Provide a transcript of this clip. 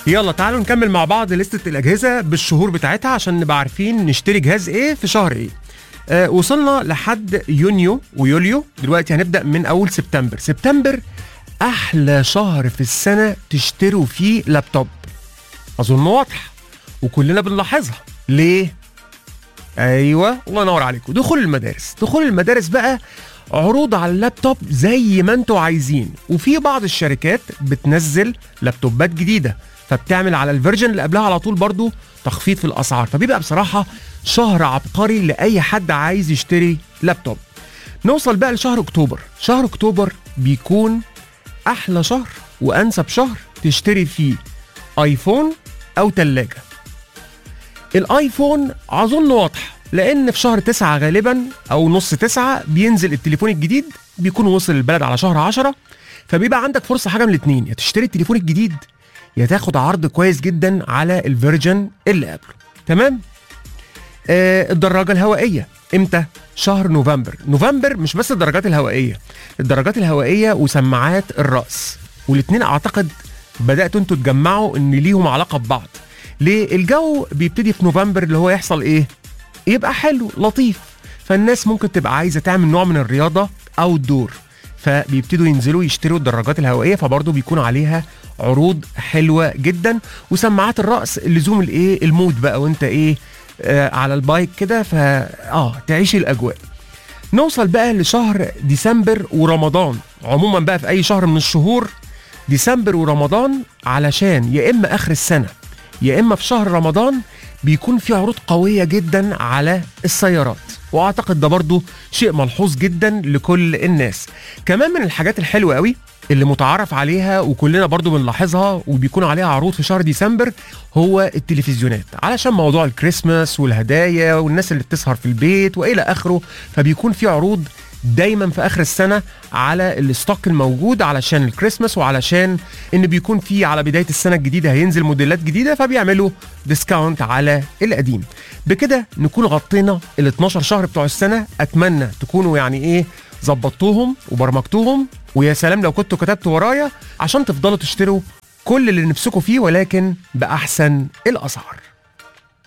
يلا تعالوا نكمل مع بعض لستة الأجهزة بالشهور بتاعتها عشان نبقى عارفين نشتري جهاز إيه في شهر إيه آه وصلنا لحد يونيو ويوليو دلوقتي هنبدأ من أول سبتمبر سبتمبر أحلى شهر في السنة تشتروا فيه لابتوب أظن واضح وكلنا بنلاحظها ليه؟ ايوه الله ينور عليكم دخول المدارس دخول المدارس بقى عروض على اللابتوب زي ما انتوا عايزين وفي بعض الشركات بتنزل لابتوبات جديده فبتعمل على الفيرجن اللي قبلها على طول برضو تخفيض في الاسعار فبيبقى بصراحه شهر عبقري لاي حد عايز يشتري لابتوب نوصل بقى لشهر اكتوبر شهر اكتوبر بيكون احلى شهر وانسب شهر تشتري فيه ايفون او تلاجه الايفون اظن واضح لان في شهر تسعة غالبا او نص تسعة بينزل التليفون الجديد بيكون وصل البلد على شهر عشرة فبيبقى عندك فرصة حاجة من الاتنين يا تشتري التليفون الجديد يا تاخد عرض كويس جدا على الفيرجن اللي قبله تمام آه الدراجة الهوائية امتى شهر نوفمبر نوفمبر مش بس الدراجات الهوائية الدراجات الهوائية وسماعات الرأس والاتنين اعتقد بدأتوا انتوا تجمعوا ان ليهم علاقة ببعض ليه الجو بيبتدي في نوفمبر اللي هو يحصل ايه يبقى حلو لطيف فالناس ممكن تبقى عايزه تعمل نوع من الرياضه او الدور فبيبتدوا ينزلوا يشتروا الدراجات الهوائيه فبرضه بيكون عليها عروض حلوه جدا وسماعات الراس اللزوم الايه المود بقى وانت ايه آه على البايك كده فا اه تعيش الاجواء نوصل بقى لشهر ديسمبر ورمضان عموما بقى في اي شهر من الشهور ديسمبر ورمضان علشان يا اما اخر السنه يا اما في شهر رمضان بيكون في عروض قويه جدا على السيارات واعتقد ده برضو شيء ملحوظ جدا لكل الناس كمان من الحاجات الحلوه قوي اللي متعارف عليها وكلنا برضو بنلاحظها وبيكون عليها عروض في شهر ديسمبر هو التلفزيونات علشان موضوع الكريسماس والهدايا والناس اللي بتسهر في البيت والى اخره فبيكون في عروض دايما في اخر السنه على الستوك الموجود علشان الكريسماس وعلشان ان بيكون في على بدايه السنه الجديده هينزل موديلات جديده فبيعملوا ديسكاونت على القديم بكده نكون غطينا ال 12 شهر بتوع السنه اتمنى تكونوا يعني ايه ظبطتوهم وبرمجتوهم ويا سلام لو كنتوا كتبتوا ورايا عشان تفضلوا تشتروا كل اللي نفسكم فيه ولكن باحسن الاسعار